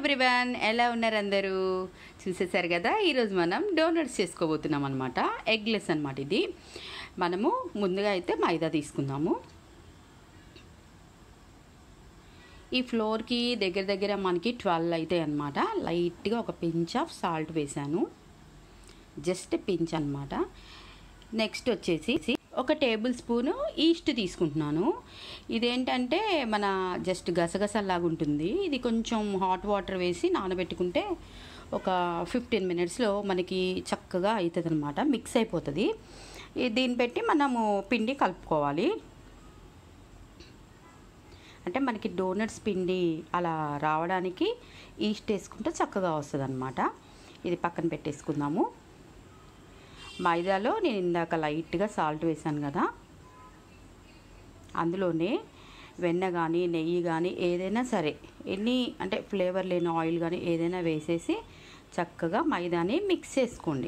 Everyone ఎలా ఉన్నారు అందరూ చూసేసారు కదా ఈరోజు మనం డోనట్స్ చేసుకోబోతున్నాం అనమాట ఎగ్లెస్ అనమాట ఇది మనము ముందుగా అయితే మైదా తీసుకుందాము ఈ ఫ్లోర్కి దగ్గర దగ్గర మనకి ట్వెల్వ్ అవుతాయి అనమాట లైట్గా ఒక పించ్ ఆఫ్ సాల్ట్ వేసాను జస్ట్ పించ్ అనమాట నెక్స్ట్ వచ్చేసి ఒక టేబుల్ స్పూను ఈస్ట్ తీసుకుంటున్నాను ఇదేంటంటే మన జస్ట్ గసగసలాగా ఉంటుంది ఇది కొంచెం హాట్ వాటర్ వేసి నానబెట్టుకుంటే ఒక ఫిఫ్టీన్ మినిట్స్లో మనకి చక్కగా అవుతుంది అనమాట మిక్స్ అయిపోతుంది ఈ- దీన్ని పెట్టి మనము పిండి కలుపుకోవాలి అంటే మనకి డోనట్స్ పిండి అలా రావడానికి ఈస్ట్ వేసుకుంటే చక్కగా వస్తుంది అనమాట ఇది పక్కన పెట్టేసుకుందాము మైదాలో నేను ఇందాక లైట్గా సాల్ట్ వేసాను కదా అందులోనే వెన్న కానీ నెయ్యి కానీ ఏదైనా సరే ఎన్ని అంటే ఫ్లేవర్ లేని ఆయిల్ కానీ ఏదైనా వేసేసి చక్కగా మైదాని మిక్స్ చేసుకోండి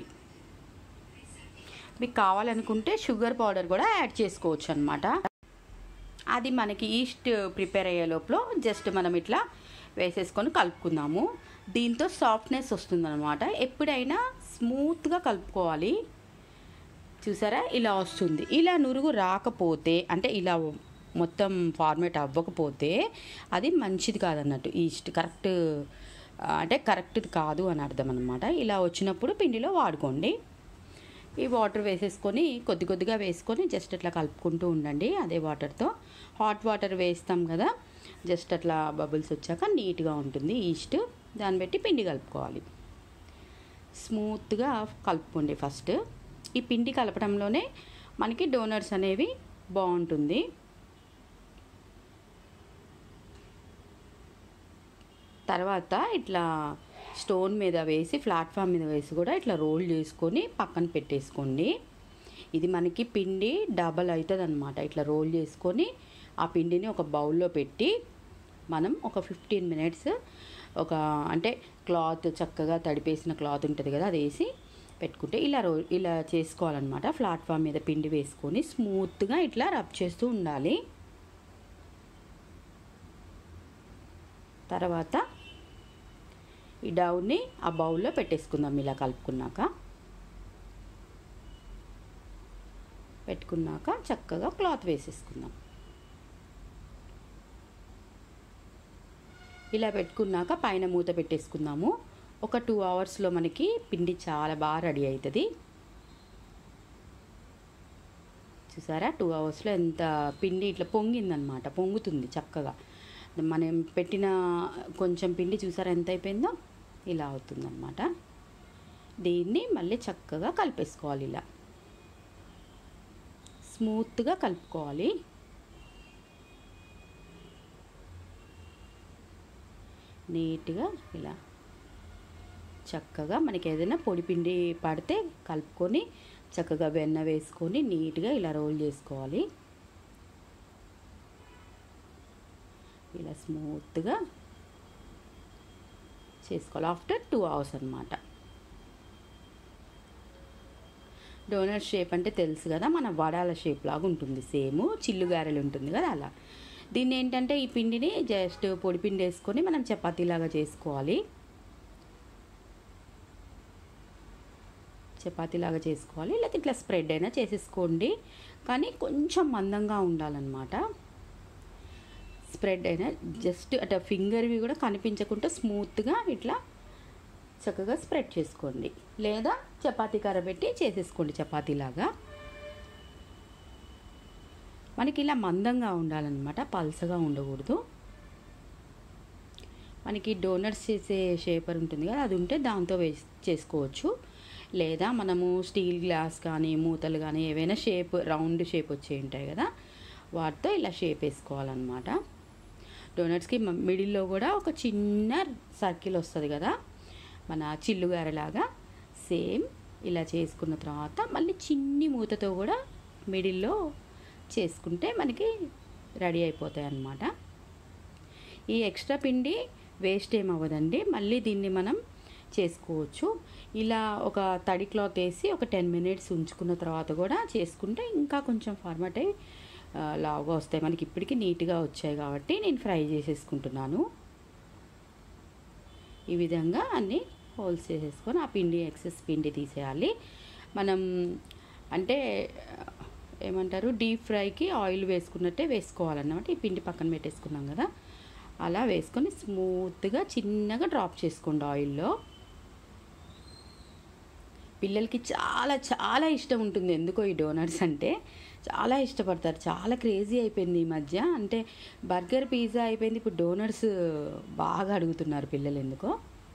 మీకు కావాలనుకుంటే షుగర్ పౌడర్ కూడా యాడ్ చేసుకోవచ్చు అనమాట అది మనకి ఈస్ట్ ప్రిపేర్ అయ్యే లోపల జస్ట్ మనం ఇట్లా వేసేసుకొని కలుపుకుందాము దీంతో సాఫ్ట్నెస్ వస్తుందన్నమాట ఎప్పుడైనా స్మూత్గా కలుపుకోవాలి చూసారా ఇలా వస్తుంది ఇలా నురుగు రాకపోతే అంటే ఇలా మొత్తం ఫార్మేట్ అవ్వకపోతే అది మంచిది కాదన్నట్టు ఈస్ట్ కరెక్ట్ అంటే కరెక్ట్ది కాదు అని అర్థం అనమాట ఇలా వచ్చినప్పుడు పిండిలో వాడుకోండి ఈ వాటర్ వేసేసుకొని కొద్ది కొద్దిగా వేసుకొని జస్ట్ అట్లా కలుపుకుంటూ ఉండండి అదే వాటర్తో హాట్ వాటర్ వేస్తాం కదా జస్ట్ అట్లా బబుల్స్ వచ్చాక నీట్గా ఉంటుంది ఈస్ట్ దాన్ని బట్టి పిండి కలుపుకోవాలి స్మూత్గా కలుపుకోండి ఫస్ట్ ఈ పిండి కలపడంలోనే మనకి డోనట్స్ అనేవి బాగుంటుంది తర్వాత ఇట్లా స్టోన్ మీద వేసి ప్లాట్ఫామ్ మీద వేసి కూడా ఇట్లా రోల్ చేసుకొని పక్కన పెట్టేసుకోండి ఇది మనకి పిండి డబల్ అవుతుంది అనమాట ఇట్లా రోల్ చేసుకొని ఆ పిండిని ఒక బౌల్లో పెట్టి మనం ఒక ఫిఫ్టీన్ మినిట్స్ ఒక అంటే క్లాత్ చక్కగా తడిపేసిన క్లాత్ ఉంటుంది కదా అది వేసి పెట్టుకుంటే ఇలా రో ఇలా చేసుకోవాలన్నమాట ప్లాట్ఫామ్ మీద పిండి వేసుకొని స్మూత్గా ఇట్లా రబ్ చేస్తూ ఉండాలి తర్వాత ఈ డౌన్ని ఆ బౌల్లో పెట్టేసుకుందాం ఇలా కలుపుకున్నాక పెట్టుకున్నాక చక్కగా క్లాత్ వేసేసుకుందాం ఇలా పెట్టుకున్నాక పైన మూత పెట్టేసుకుందాము ఒక టూ అవర్స్లో మనకి పిండి చాలా బాగా రెడీ అవుతుంది చూసారా టూ అవర్స్లో ఎంత పిండి ఇట్లా పొంగిందనమాట పొంగుతుంది చక్కగా మనం పెట్టిన కొంచెం పిండి చూసారా ఎంత అయిపోయిందో ఇలా అవుతుందన్నమాట దీన్ని మళ్ళీ చక్కగా కలిపేసుకోవాలి ఇలా స్మూత్గా కలుపుకోవాలి నీట్గా ఇలా చక్కగా మనకి ఏదైనా పొడి పిండి పడితే కలుపుకొని చక్కగా వెన్న వేసుకొని నీట్గా ఇలా రోల్ చేసుకోవాలి ఇలా స్మూత్గా చేసుకోవాలి ఆఫ్టర్ టూ అవర్స్ అనమాట డోనట్ షేప్ అంటే తెలుసు కదా మన వడాల షేప్ లాగా ఉంటుంది సేమ్ చిల్లు గారెలు ఉంటుంది కదా అలా దీన్ని ఏంటంటే ఈ పిండిని జస్ట్ పొడి పిండి వేసుకొని మనం చపాతీలాగా చేసుకోవాలి చపాతీలాగా చేసుకోవాలి లేకపోతే ఇట్లా స్ప్రెడ్ అయినా చేసేసుకోండి కానీ కొంచెం మందంగా ఉండాలన్నమాట స్ప్రెడ్ అయినా జస్ట్ అట్లా ఫింగర్వి కూడా కనిపించకుండా స్మూత్గా ఇట్లా చక్కగా స్ప్రెడ్ చేసుకోండి లేదా చపాతీ కర్ర పెట్టి చేసేసుకోండి చపాతీలాగా మనకి ఇలా మందంగా ఉండాలన్నమాట పల్సగా ఉండకూడదు మనకి డోనట్స్ చేసే షేపర్ ఉంటుంది కదా అది ఉంటే దాంతో వేసి చేసుకోవచ్చు లేదా మనము స్టీల్ గ్లాస్ కానీ మూతలు కానీ ఏవైనా షేప్ రౌండ్ షేప్ వచ్చే ఉంటాయి కదా వాటితో ఇలా షేప్ వేసుకోవాలన్నమాట డోనట్స్కి మిడిల్లో కూడా ఒక చిన్న సర్కిల్ వస్తుంది కదా మన చిల్లుగారలాగా సేమ్ ఇలా చేసుకున్న తర్వాత మళ్ళీ చిన్ని మూతతో కూడా మిడిల్లో చేసుకుంటే మనకి రెడీ అయిపోతాయి అన్నమాట ఈ ఎక్స్ట్రా పిండి వేస్ట్ ఏమవ్వదండి మళ్ళీ దీన్ని మనం చేసుకోవచ్చు ఇలా ఒక తడి క్లాత్ వేసి ఒక టెన్ మినిట్స్ ఉంచుకున్న తర్వాత కూడా చేసుకుంటే ఇంకా కొంచెం ఫార్మాట్ అయ్యి ఆ, లావుగా వస్తాయి మనకి ఇప్పటికీ నీట్గా వచ్చాయి కాబట్టి నేను ఫ్రై చేసేసుకుంటున్నాను ఈ విధంగా అన్నీ హోల్స్ చేసేసుకొని ఆ పిండి ఎక్సెస్ పిండి తీసేయాలి మనం అంటే ఏమంటారు డీప్ ఫ్రైకి ఆయిల్ వేసుకున్నట్టే వేసుకోవాలన్నమాట ఈ పిండి పక్కన పెట్టేసుకున్నాం కదా అలా వేసుకొని స్మూత్గా చిన్నగా డ్రాప్ చేసుకోండి ఆయిల్లో పిల్లలకి చాలా చాలా ఇష్టం ఉంటుంది ఎందుకో ఈ డోనట్స్ అంటే చాలా ఇష్టపడతారు చాలా క్రేజీ అయిపోయింది ఈ మధ్య అంటే బర్గర్ పిజ్జా అయిపోయింది ఇప్పుడు డోనట్స్ బాగా అడుగుతున్నారు పిల్లలు ఎందుకో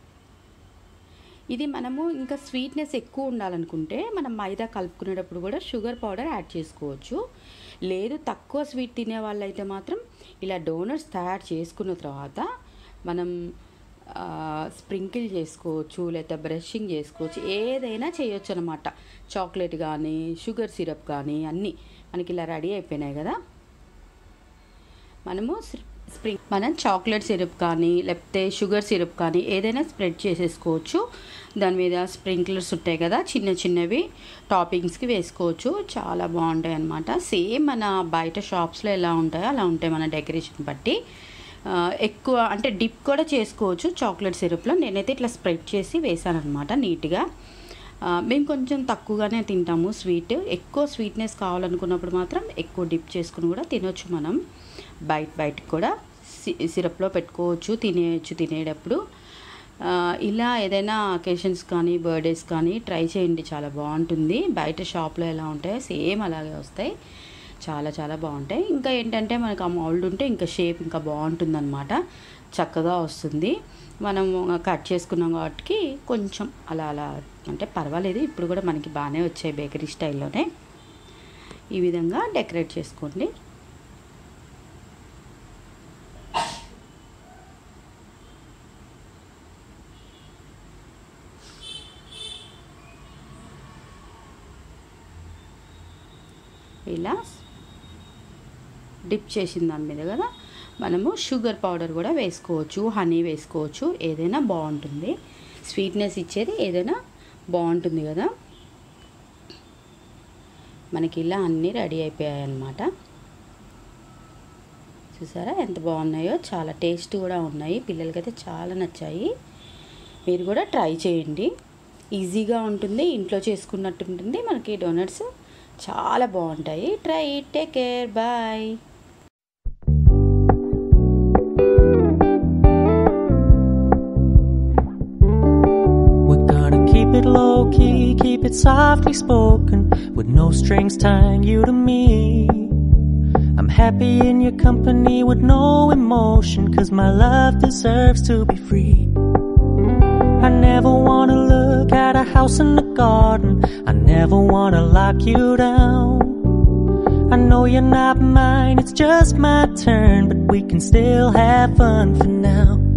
ఇది మనము ఇంకా స్వీట్నెస్ ఎక్కువ ఉండాలనుకుంటే మనం మైదా కలుపుకునేటప్పుడు కూడా షుగర్ పౌడర్ యాడ్ చేసుకోవచ్చు లేదు తక్కువ స్వీట్ తినే వాళ్ళైతే మాత్రం ఇలా డోనట్స్ తయారు చేసుకున్న తర్వాత మనం స్ప్రింకిల్ చేసుకోవచ్చు లేదా బ్రషింగ్ చేసుకోవచ్చు ఏదైనా చేయొచ్చు అనమాట చాక్లెట్ కానీ షుగర్ సిరప్ కానీ అన్నీ మనకి ఇలా రెడీ అయిపోయినాయి కదా మనము స్ప్రింగ్ మనం చాక్లెట్ సిరప్ కానీ లేకపోతే షుగర్ సిరప్ కానీ ఏదైనా స్ప్రెడ్ చేసేసుకోవచ్చు దాని మీద స్ప్రింక్లర్స్ ఉంటాయి కదా చిన్న చిన్నవి టాపింగ్స్కి వేసుకోవచ్చు చాలా బాగుంటాయి అన్నమాట సేమ్ మన బయట షాప్స్లో ఎలా ఉంటాయో అలా ఉంటాయి మన డెకరేషన్ బట్టి ఎక్కువ అంటే డిప్ కూడా చేసుకోవచ్చు చాక్లెట్ సిరప్లో నేనైతే ఇట్లా స్ప్రెడ్ చేసి వేసాను అనమాట నీట్గా మేము కొంచెం తక్కువగానే తింటాము స్వీట్ ఎక్కువ స్వీట్నెస్ కావాలనుకున్నప్పుడు మాత్రం ఎక్కువ డిప్ చేసుకుని కూడా తినొచ్చు మనం బయట బయటకు కూడా సిరప్లో పెట్టుకోవచ్చు తినేయచ్చు తినేటప్పుడు ఇలా ఏదైనా అకేషన్స్ కానీ బర్త్డేస్ కానీ ట్రై చేయండి చాలా బాగుంటుంది బయట షాప్లో ఎలా ఉంటాయో సేమ్ అలాగే వస్తాయి చాలా చాలా బాగుంటాయి ఇంకా ఏంటంటే మనకు ఆ మౌల్డ్ ఉంటే ఇంకా షేప్ ఇంకా బాగుంటుందన్నమాట చక్కగా వస్తుంది మనం కట్ చేసుకున్నాం కాబట్టి కొంచెం అలా అలా అంటే పర్వాలేదు ఇప్పుడు కూడా మనకి బాగానే వచ్చాయి బేకరీ స్టైల్లోనే ఈ విధంగా డెకరేట్ చేసుకోండి ఇలా డిప్ చేసిన దాని మీద కదా మనము షుగర్ పౌడర్ కూడా వేసుకోవచ్చు హనీ వేసుకోవచ్చు ఏదైనా బాగుంటుంది స్వీట్నెస్ ఇచ్చేది ఏదైనా బాగుంటుంది కదా మనకి ఇలా అన్నీ రెడీ అయిపోయాయి అన్నమాట చూసారా ఎంత బాగున్నాయో చాలా టేస్ట్ కూడా ఉన్నాయి పిల్లలకైతే చాలా నచ్చాయి మీరు కూడా ట్రై చేయండి ఈజీగా ఉంటుంది ఇంట్లో చేసుకున్నట్టు ఉంటుంది మనకి డోనట్స్ చాలా బాగుంటాయి try take care bye Keep it low key, keep it softly spoken, with no strings tying you to me. I'm happy in your company with no emotion, cause my love deserves to be free. I never wanna look at a house in the garden, I never wanna lock you down. I know you're not mine, it's just my turn, but we can still have fun for now.